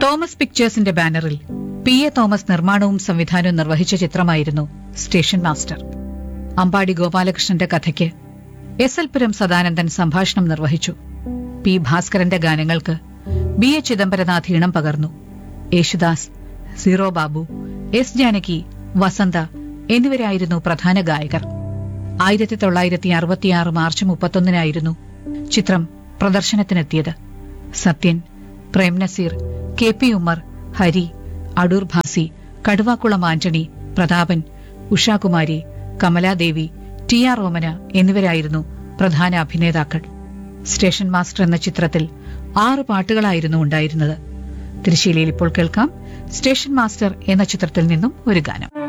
Thomas പിക്ചേഴ്സിന്റെ ബാനറിൽ P A Thomas നിർമ്മാണവും സംവിധാനവും നിർവഹിച്ച ചിത്രമായിരുന്നു സ്റ്റേഷൻ മാസ്റ്റർ അമ്പാടി ഗോപാലകൃഷ്ണന്റെ കഥയ്ക്ക് എസ് എൽ പുരം സദാനന്ദൻ സംഭാഷണം നിർവഹിച്ചു പി ഭാസ്കരന്റെ ഗാനങ്ങൾക്ക് ബി എ ചിദംബരനാഥ് ഈണം പകർന്നു യേശുദാസ് സീറോ ബാബു എസ് ജാനകി വസന്ത എന്നിവരായിരുന്നു പ്രധാന ഗായകർ ആയിരത്തി തൊള്ളായിരത്തി അറുപത്തിയാറ് മാർച്ച് മുപ്പത്തൊന്നിനായിരുന്നു ചിത്രം പ്രദർശനത്തിനെത്തിയത് Sathyan Prem Nazir K P Ummer Hari Adoor Bhasi Kaduvakulam Antony Prathapan Ushakumari Kamaladevi T R Omana എന്നിവരായിരുന്നു പ്രധാന അഭിനേതാക്കൾ സ്റ്റേഷൻ മാസ്റ്റർ എന്ന ചിത്രത്തിൽ ആറ് പാട്ടുകളായിരുന്നു ഉണ്ടായിരുന്നത് തിരുശ്ശീലയിൽ ഇപ്പോൾ കേൾക്കാം സ്റ്റേഷൻ മാസ്റ്റർ എന്ന ചിത്രത്തിൽ നിന്നും ഒരു ഗാനം